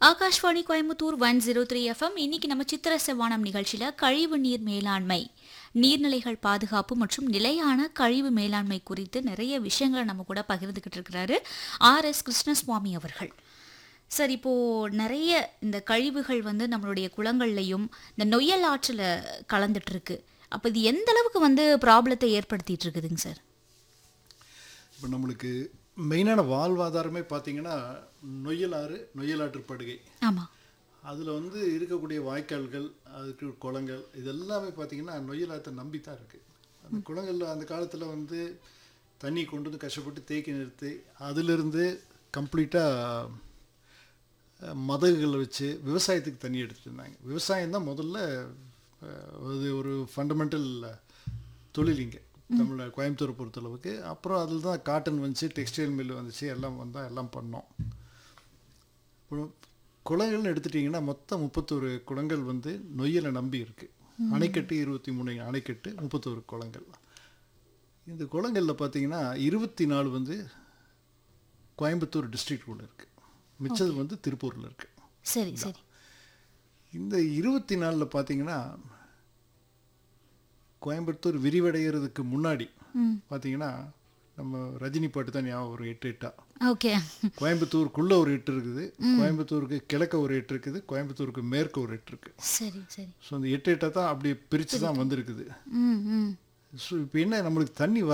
Akashvani Coimbatore one zero three FM இன்னைக்கு நம்ம சித்திர செவ்வானம் நிகழ்ச்சியில கழிவு நீர் மேலாண்மை நீர்நிலைகள் பாதுகாப்பு மற்றும் நிலையான கழிவு மேலாண்மை குறித்து நிறைய விஷயங்களை நம்ம கூட பகிர்ந்துகிட்டு இருக்கிறாரு ஆர் எஸ் கிருஷ்ணசுவாமி அவர்கள் சார் இப்போ நிறைய இந்த கழிவுகள் வந்து நம்மளுடைய குளங்கள்லையும் இந்த நொய்யல் ஆற்றுல கலந்துட்டு இருக்கு அப்போ இது எந்த அளவுக்கு வந்து ப்ராப்ளத்தை ஏற்படுத்திட்டு இருக்குதுங்க சார் இப்போ நம்மளுக்கு மெயினான வாழ்வாதாரமே பார்த்தீங்கன்னா நொய்யலாறு நொய்யலாற்று படுகை ஆமா அதில் வந்து இருக்கக்கூடிய வாய்க்கால்கள் அதுக்கு குளங்கள் இது எல்லாமே பார்த்தீங்கன்னா நொய்யலாற்றை நம்பி தான் இருக்குது அந்த குளங்களில் அந்த காலத்தில் வந்து தண்ணி கொண்டு வந்து கஷ்டப்பட்டு தேக்கி நிறுத்தி அதிலிருந்து கம்ப்ளீட்டாக மதகுகளை வச்சு விவசாயத்துக்கு தண்ணி எடுத்துகிட்டு இருந்தாங்க விவசாயம் தான் முதல்ல அஹ், அது ஒரு ஃபண்டமெண்டல் தொழில் இங்கே தமிழ் கோயம்புத்தூரை பொறுத்தளவுக்கு அப்புறம் அதில் தான் காட்டன் வந்துச்சு டெக்ஸ்டைல் மில் வந்துச்சு எல்லாம் வந்தால் எல்லாம் பண்ணோம் அப்புறம் குளங்கள்னு எடுத்துட்டிங்கன்னா மொத்தம் முப்பத்தொரு குளங்கள் வந்து நொய்யலை நம்பி இருக்குது அணைக்கட்டு இருபத்தி மூணு அணைக்கட்டு முப்பத்தொரு குளங்கள் இந்த குளங்களில் பார்த்தீங்கன்னா இருபத்தி நாலு வந்து கோயம்புத்தூர் டிஸ்ட்ரிக்ட்குள்ளே இருக்குது மிச்சது வந்து திருப்பூரில் இருக்குது சரி சரி இந்த இருபத்தி நாலில் பார்த்தீங்கன்னா கோயம்புத்தூர் விரிவடைகிறதுக்கு முன்னாடி ம் பார்த்தீங்கன்னா நம்ம ரஜினி பாட்டு தான் ஞாபகம் ஒரு எட்டு எட்டா ஓகே கோயம்புத்தூருக்குள்ள ஒரு எட்டு இருக்குது கோயம்புத்தூருக்கு கிழக்க ஒரு எட்டு இருக்குது கோயம்புத்தூருக்கு மேற்கு ஒரு எட்டு இருக்குது சரி சரி ஸோ அந்த எட்டு எட்டை தான் அப்படி பிரித்து தான் வந்திருக்குது ம் ம் ஸோ இப்போ என்ன நம்மளுக்கு தண்ணி